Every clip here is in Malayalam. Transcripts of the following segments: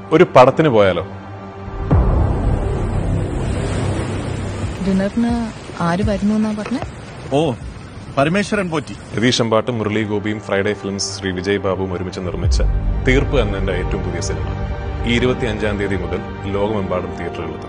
ഒരു പടത്തിന് പോയാലോ ഡിന്നറിന് ആര് വരുന്നു എന്നാ പറഞ്ഞ ഓ പരമേശ്വരൻ പോറ്റി രതീഷ് അമ്പാട്ടും മുരളി ഗോപിയും ഫ്രൈഡേ ഫിലിംസ് ശ്രീ വിജയ് ബാബുവും ഒരുമിച്ച് നിർമ്മിച്ച തീർപ്പ് എന്ന എന്റെ ഏറ്റവും പുതിയ സിനിമ ഈ ഇരുപത്തി അഞ്ചാം തീയതി മുതൽ ലോകമെമ്പാടും തിയേറ്ററുകളിലെത്തുന്നു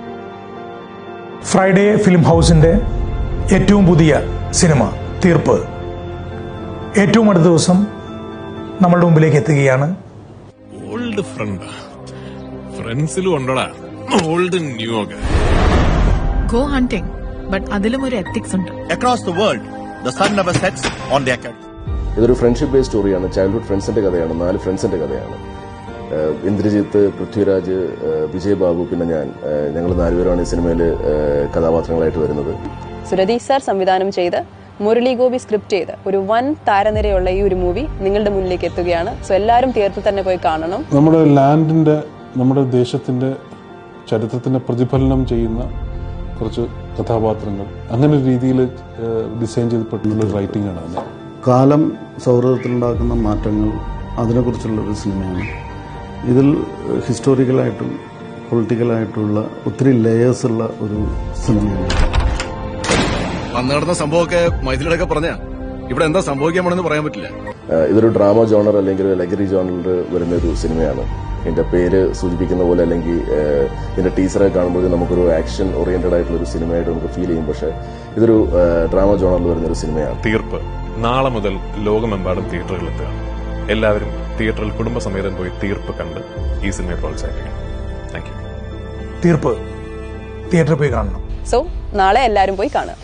ഫ്രൈഡേ ഫിലിം ഹൗസിന്റെ ഏറ്റവും പുതിയ സിനിമ തീർപ്പ് ഏറ്റവും അടുത്ത ദിവസം നമ്മളുടെ മുമ്പിലേക്ക് എത്തുകയാണ് ഓൾഡ് ഫ്രണ്ട് ഫ്രണ്ട്സിലും ഉണ്ടടാ ഓൾഡ് ന്യൂ ഒക്കെ ഗോ ഹണ്ടിങ് ബട്ട് അതിലും ഒരു എത്തിക്സ് ഉണ്ട് across the world the sun never sets on the academy ഇതൊരു ഫ്രണ്ട്ഷിപ്പ് ബേസ്ഡ് സ്റ്റോറിയാണ് ചൈൽഡ്ഹുഡ് ഫ്രണ്ട്സിന്റെ കഥയാണ് നാല് ഫ്രണ്ട്സിന്റെ കഥയാണ് ഏഹ് ഇന്ദ്രജിത്ത് പൃഥ്വിരാജ് ഏഹ് വിജയ് ബാബു പിന്നെ ഞാൻ ഞങ്ങൾ നാലുപേരാണ് ഈ സിനിമയിൽ കഥാപാത്രങ്ങളായിട്ട് വരുന്നത് സുരതീഷ് സാർ സംവിധാനം ചെയ്ത് മുരളി ഗോപി സ്ക്രിപ്റ്റ് ചെയ്ത് ഒരു വൻ താരനിരയുള്ള ഈ ഒരു മൂവി നിങ്ങളുടെ മുന്നിലേക്ക് എത്തുകയാണ് സോ എല്ലാവരും തിയേറ്ററിൽ തന്നെ പോയി കാണണം നമ്മുടെ ലാൻഡിന്റെ നമ്മുടെ ദേശത്തിന്റെ ചരിത്രത്തിന്റെ പ്രതിഫലനം ചെയ്യുന്ന കുറച്ച് കഥാപാത്രങ്ങൾ അങ്ങനെ ഒരു രീതിയിൽ ഡിസൈൻ ചെയ്തിട്ടുള്ള റൈറ്റിംഗ് ആണ് അതിന് കാലം സൗഹൃദത്തിലുണ്ടാക്കുന്ന മാറ്റങ്ങൾ അതിനെക്കുറിച്ചുള്ള ഒരു സിനിമയാണ് ഇതിൽ ഹിസ്റ്റോറിക്കലായിട്ടും പൊളിറ്റിക്കലായിട്ടുള്ള ഒത്തിരി ലേയേഴ്സ് ഉള്ള ഒരു സിനിമയാണ് അന്ന് നടന്ന സംഭവമൊക്കെ മൈഥിലിയുടെയൊക്കെ പറഞ്ഞ ഇവിടെ എന്താ സംഭവിക്കാൻ പോണെന്ന് പറയാൻ പറ്റില്ല ഏഹ് ഇതൊരു ഡ്രാമ ജോണർ അല്ലെങ്കിൽ ഒരു ലഗറി ജോണറിൽ വരുന്ന ഒരു സിനിമയാണ് ഇതിന്റെ പേര് സൂചിപ്പിക്കുന്ന പോലെ അല്ലെങ്കിൽ ഏഹ് ഇതിന്റെ ടീച്ചറെ കാണുമ്പോൾ നമുക്കൊരു ആക്ഷൻ ഓറിയന്റഡ് ആയിട്ടുള്ള ഒരു സിനിമയായിട്ട് നമുക്ക് ഫീൽ ചെയ്യും പക്ഷേ ഇതൊരു ഡ്രാമ ജോണറിൽ വരുന്ന ഒരു സിനിമയാണ് തീർപ്പ് നാളെ മുതൽ ലോകമെമ്പാടും തിയേറ്ററുകളിലെത്തുകയാണ് എല്ലാവരും തിയേറ്ററിൽ കുടുംബസമേതം പോയി തീർപ്പ് കണ്ട് ഈ സിനിമയെ പ്രോത്സാഹിപ്പിക്കണം താങ്ക് യു തീർപ്പ് തിയേറ്ററിൽ പോയി കാണണം സോ നാളെ എല്ലാവരും പോയി കാണുക